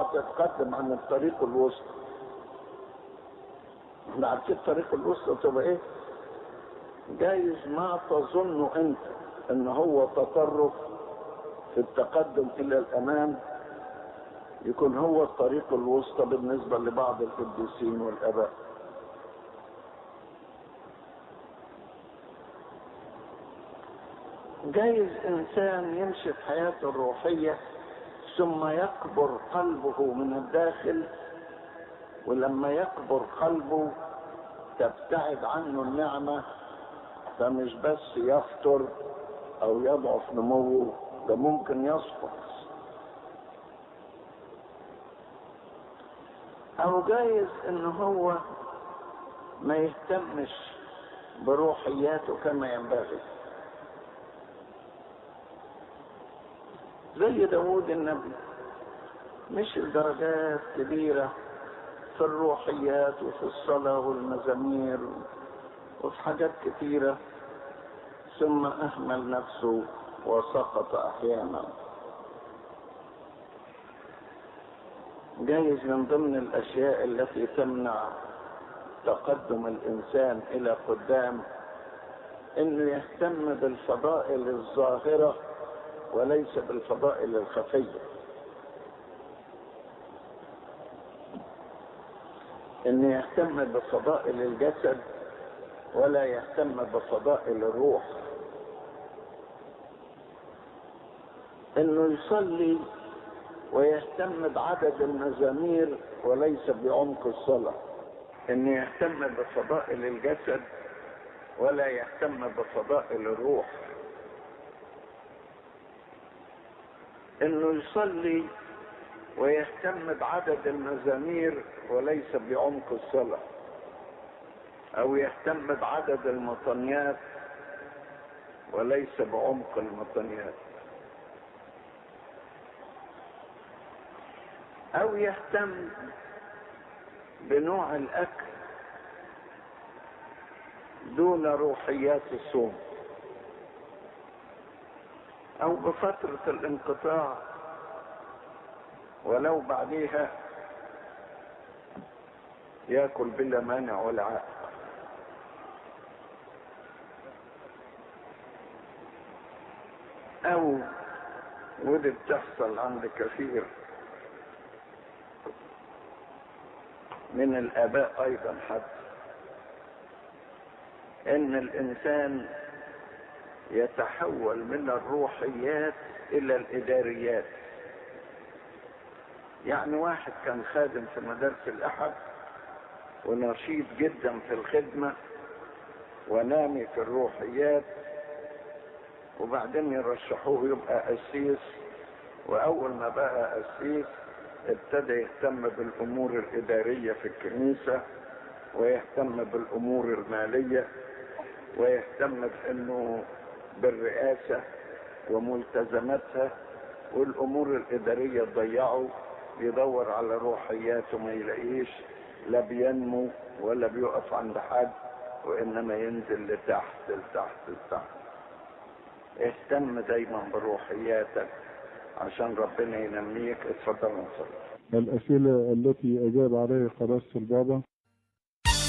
تتقدم عن الطريق الوسطى احنا عارفين الطريق الوسطى تبقى ايه جايز ما تظن انت ان هو تطرف في التقدم الى الامام يكون هو الطريق الوسطى بالنسبة لبعض القديسين والاباء جايز انسان يمشي في حياته الروحية ثم يكبر قلبه من الداخل ولما يكبر قلبه تبتعد عنه النعمة فمش بس يفتر او يضعف نموه ده ممكن يسقط او جايز ان هو ما يهتمش بروحياته كما ينبغي زي داود النبي مش الدرجات كبيرة في الروحيات وفي الصلاة والمزامير وفي حاجات كثيرة ثم أهمل نفسه وسقط أحيانا جايز من ضمن الأشياء التي تمنع تقدم الإنسان إلى قدام إنه يهتم بالفضائل الظاهرة وليس بالفضائل الخفية إنه يهتم بفضائل الجسد ولا يهتم بفضائل الروح انه يصلي ويهتم بعدد المزامير وليس بعمق الصلاة انه يهتم بفضائل الجسد ولا يهتم بفضائل الروح انه يصلي ويهتم بعدد المزامير وليس بعمق الصلاه او يهتم بعدد المطنيات وليس بعمق المطنيات او يهتم بنوع الاكل دون روحيات الصوم او بفترة الانقطاع ولو بعديها ياكل بلا مانع ولا عائق او ودي بتحصل عند كثير من الاباء ايضا حتى ان الانسان يتحول من الروحيات الى الاداريات يعني واحد كان خادم في مدارس الاحد ونشيط جدا في الخدمة ونامي في الروحيات وبعدين يرشحوه يبقى قسيس واول ما بقى قسيس ابتدى يهتم بالامور الاداريه في الكنيسه ويهتم بالامور الماليه ويهتم بانه بالرئاسه وملتزماتها والامور الاداريه تضيعه يدور على روحياته ما يلاقيش لا بينمو ولا بيقف عند حد وانما ينزل لتحت لتحت لتحت اهتم دايما بروحياتك عشان ربنا ينميك اتفضل نصلي الأسئلة التي أجاب عليها قداسة البابا